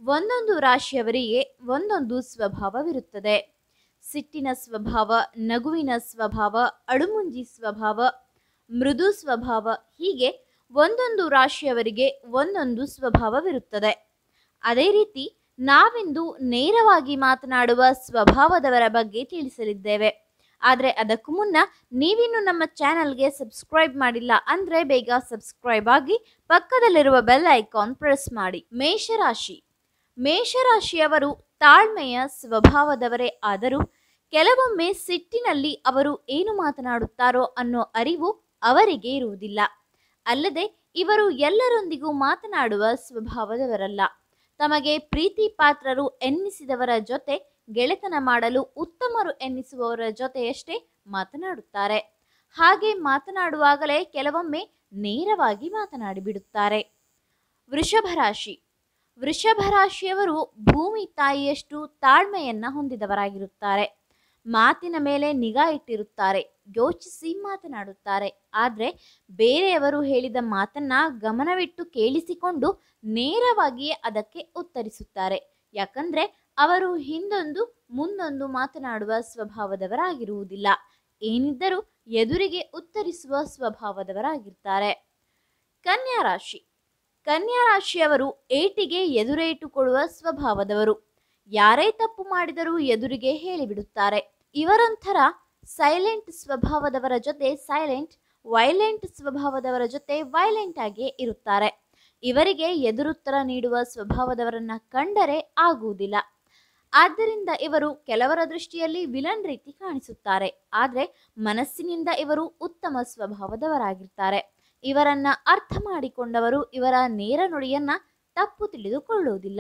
ಒಂದೊಂದು ರಾಶಿಯವರಿಗೆ ಒಂದೊಂದು ಸ್ವಭಾವವಿರುತ್ತದೆ ಸಿಟ್ಟಿನ ಸ್ವಭಾವ ನಗುವಿನ ಸ್ವಭಾವ ಅಡುಮುಂಜಿ ಸ್ವಭಾವ ಮೃದು ಸ್ವಭಾವ ಹೀಗೆ ಒಂದೊಂದು ರಾಶಿಯವರಿಗೆ ಒಂದೊಂದು ಸ್ವಭಾವವಿರುತ್ತದೆ ಅದೇ ರೀತಿ ನಾವಿಂದು ನೇರವಾಗಿ ಮಾತನಾಡುವ ಸ್ವಭಾವದವರ ಬಗ್ಗೆ ತಿಳಿಸಲಿದ್ದೇವೆ ಆದರೆ ಅದಕ್ಕೂ ಮುನ್ನ ನೀವಿನ್ನು ನಮ್ಮ ಚಾನಲ್ಗೆ ಸಬ್ಸ್ಕ್ರೈಬ್ ಮಾಡಿಲ್ಲ ಅಂದರೆ ಬೇಗ ಸಬ್ಸ್ಕ್ರೈಬ್ ಆಗಿ ಪಕ್ಕದಲ್ಲಿರುವ ಬೆಲ್ ಐಕಾನ್ ಪ್ರೆಸ್ ಮಾಡಿ ಮೇಷರಾಶಿ ಮೇಷರಾಶಿಯವರು ತಾಳ್ಮೆಯ ಸ್ವಭಾವದವರೇ ಆದರೂ ಕೆಲವೊಮ್ಮೆ ಸಿಟ್ಟಿನಲ್ಲಿ ಅವರು ಏನು ಮಾತನಾಡುತ್ತಾರೋ ಅನ್ನೋ ಅರಿವು ಅವರಿಗೆ ಇರುವುದಿಲ್ಲ ಅಲ್ಲದೆ ಇವರು ಎಲ್ಲರೊಂದಿಗೂ ಮಾತನಾಡುವ ಸ್ವಭಾವದವರಲ್ಲ ತಮಗೆ ಪ್ರೀತಿ ಪಾತ್ರರು ಎನ್ನಿಸಿದವರ ಜೊತೆ ಗೆಳೆತನ ಮಾಡಲು ಉತ್ತಮರು ಎನ್ನಿಸುವವರ ಜೊತೆಯಷ್ಟೇ ಮಾತನಾಡುತ್ತಾರೆ ಹಾಗೆ ಮಾತನಾಡುವಾಗಲೇ ಕೆಲವೊಮ್ಮೆ ನೇರವಾಗಿ ಮಾತನಾಡಿಬಿಡುತ್ತಾರೆ ವೃಷಭ ರಾಶಿ ವೃಷಭ ರಾಶಿಯವರು ಭೂಮಿ ತಾಯಿಯಷ್ಟು ತಾಳ್ಮೆಯನ್ನ ಹೊಂದಿದವರಾಗಿರುತ್ತಾರೆ ಮಾತಿನ ಮೇಲೆ ನಿಗಾ ಇಟ್ಟಿರುತ್ತಾರೆ ಯೋಚಿಸಿ ಮಾತನಾಡುತ್ತಾರೆ ಆದರೆ ಬೇರೆಯವರು ಹೇಳಿದ ಮಾತನ್ನ ಗಮನವಿಟ್ಟು ಕೇಳಿಸಿಕೊಂಡು ನೇರವಾಗಿಯೇ ಅದಕ್ಕೆ ಉತ್ತರಿಸುತ್ತಾರೆ ಯಾಕಂದ್ರೆ ಅವರು ಹಿಂದೊಂದು ಮುಂದೊಂದು ಮಾತನಾಡುವ ಸ್ವಭಾವದವರಾಗಿರುವುದಿಲ್ಲ ಏನಿದ್ದರೂ ಎದುರಿಗೆ ಉತ್ತರಿಸುವ ಸ್ವಭಾವದವರಾಗಿರ್ತಾರೆ ಕನ್ಯಾ ರಾಶಿ ಕನ್ಯಾ ರಾಶಿಯವರು ಏಟಿಗೆ ಎದುರೇಟು ಕೊಡುವ ಸ್ವಭಾವದವರು ಯಾರೇ ತಪ್ಪು ಮಾಡಿದರೂ ಎದುರಿಗೆ ಹೇಳಿಬಿಡುತ್ತಾರೆ ಇವರೊಂಥರ ಸೈಲೆಂಟ್ ಸ್ವಭಾವದವರ ಜೊತೆ ಸೈಲೆಂಟ್ ವೈಲೆಂಟ್ ಸ್ವಭಾವದವರ ಜೊತೆ ವೈಲೆಂಟ್ ಆಗಿಯೇ ಇರುತ್ತಾರೆ ಇವರಿಗೆ ಎದುರುತ್ತರ ನೀಡುವ ಸ್ವಭಾವದವರನ್ನ ಕಂಡರೆ ಆಗುವುದಿಲ್ಲ ಆದ್ದರಿಂದ ಇವರು ಕೆಲವರ ದೃಷ್ಟಿಯಲ್ಲಿ ವಿಲನ್ ರೀತಿ ಕಾಣಿಸುತ್ತಾರೆ ಆದರೆ ಮನಸ್ಸಿನಿಂದ ಇವರು ಉತ್ತಮ ಸ್ವಭಾವದವರಾಗಿರ್ತಾರೆ ಇವರನ್ನ ಅರ್ಥ ಮಾಡಿಕೊಂಡವರು ಇವರ ನೇರ ನುಡಿಯನ್ನ ತಪ್ಪು ತಿಳಿದುಕೊಳ್ಳುವುದಿಲ್ಲ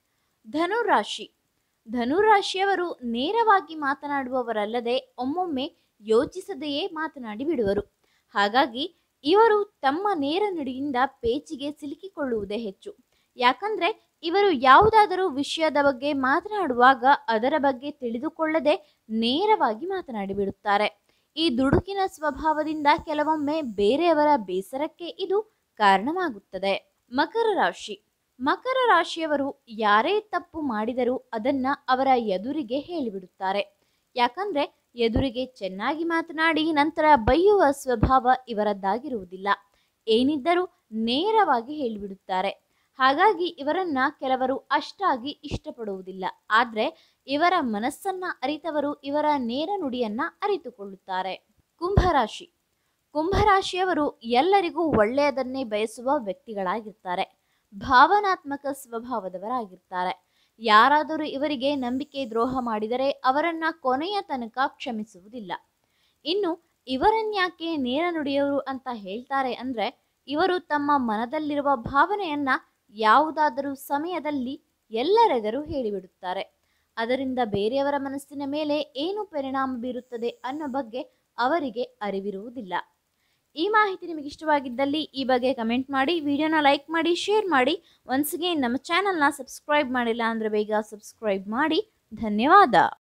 ಧನುರಾಶಿ ಧನುರಾಶಿಯವರು ನೇರವಾಗಿ ಮಾತನಾಡುವವರಲ್ಲದೆ ಒಮ್ಮೊಮ್ಮೆ ಯೋಚಿಸದೆಯೇ ಮಾತನಾಡಿ ಬಿಡುವರು ಹಾಗಾಗಿ ಇವರು ತಮ್ಮ ನೇರ ನುಡಿಯಿಂದ ಪೇಚಿಗೆ ಸಿಲುಕಿಕೊಳ್ಳುವುದೇ ಹೆಚ್ಚು ಯಾಕಂದ್ರೆ ಇವರು ಯಾವುದಾದರೂ ವಿಷಯದ ಬಗ್ಗೆ ಮಾತನಾಡುವಾಗ ಅದರ ಬಗ್ಗೆ ತಿಳಿದುಕೊಳ್ಳದೆ ನೇರವಾಗಿ ಮಾತನಾಡಿಬಿಡುತ್ತಾರೆ ಈ ದುಡುಕಿನ ಸ್ವಭಾವದಿಂದ ಕೆಲವೊಮ್ಮೆ ಬೇರೆಯವರ ಬೇಸರಕ್ಕೆ ಇದು ಕಾರಣವಾಗುತ್ತದೆ ಮಕರ ರಾಶಿ ಮಕರ ರಾಶಿಯವರು ಯಾರೇ ತಪ್ಪು ಮಾಡಿದರೂ ಅದನ್ನ ಅವರ ಎದುರಿಗೆ ಹೇಳಿಬಿಡುತ್ತಾರೆ ಯಾಕಂದ್ರೆ ಎದುರಿಗೆ ಚೆನ್ನಾಗಿ ಮಾತನಾಡಿ ನಂತರ ಬೈಯುವ ಸ್ವಭಾವ ಇವರದ್ದಾಗಿರುವುದಿಲ್ಲ ಏನಿದ್ದರೂ ನೇರವಾಗಿ ಹೇಳಿಬಿಡುತ್ತಾರೆ ಹಾಗಾಗಿ ಇವರನ್ನ ಕೆಲವರು ಅಷ್ಟಾಗಿ ಇಷ್ಟಪಡುವುದಿಲ್ಲ ಆದರೆ ಇವರ ಮನಸ್ಸನ್ನ ಅರಿತವರು ಇವರ ನೇರ ನುಡಿಯನ್ನ ಅರಿತುಕೊಳ್ಳುತ್ತಾರೆ ಕುಂಭರಾಶಿ ಕುಂಭರಾಶಿಯವರು ಎಲ್ಲರಿಗೂ ಒಳ್ಳೆಯದನ್ನೇ ಬಯಸುವ ವ್ಯಕ್ತಿಗಳಾಗಿರ್ತಾರೆ ಭಾವನಾತ್ಮಕ ಸ್ವಭಾವದವರಾಗಿರ್ತಾರೆ ಯಾರಾದರೂ ಇವರಿಗೆ ನಂಬಿಕೆ ದ್ರೋಹ ಮಾಡಿದರೆ ಅವರನ್ನ ಕೊನೆಯ ತನಕ ಕ್ಷಮಿಸುವುದಿಲ್ಲ ಇನ್ನು ಇವರನ್ಯಾಕೆ ನೇರ ನುಡಿಯವರು ಅಂತ ಹೇಳ್ತಾರೆ ಅಂದ್ರೆ ಇವರು ತಮ್ಮ ಮನದಲ್ಲಿರುವ ಭಾವನೆಯನ್ನ ಯಾವುದಾದರೂ ಸಮಯದಲ್ಲಿ ಎಲ್ಲರೆದರು ಹೇಳಿಬಿಡುತ್ತಾರೆ ಅದರಿಂದ ಬೇರೆಯವರ ಮನಸ್ಸಿನ ಮೇಲೆ ಏನು ಪರಿಣಾಮ ಬೀರುತ್ತದೆ ಅನ್ನೋ ಬಗ್ಗೆ ಅವರಿಗೆ ಅರಿವಿರುವುದಿಲ್ಲ ಈ ಮಾಹಿತಿ ನಿಮಗೆ ಇಷ್ಟವಾಗಿದ್ದಲ್ಲಿ ಈ ಬಗ್ಗೆ ಕಮೆಂಟ್ ಮಾಡಿ ವಿಡಿಯೋನ ಲೈಕ್ ಮಾಡಿ ಶೇರ್ ಮಾಡಿ ಒನ್ಸ್ ಅಗೇನ್ ನಮ್ಮ ಚಾನಲ್ನ ಸಬ್ಸ್ಕ್ರೈಬ್ ಮಾಡಿಲ್ಲ ಅಂದರೆ ಬೇಗ ಸಬ್ಸ್ಕ್ರೈಬ್ ಮಾಡಿ ಧನ್ಯವಾದ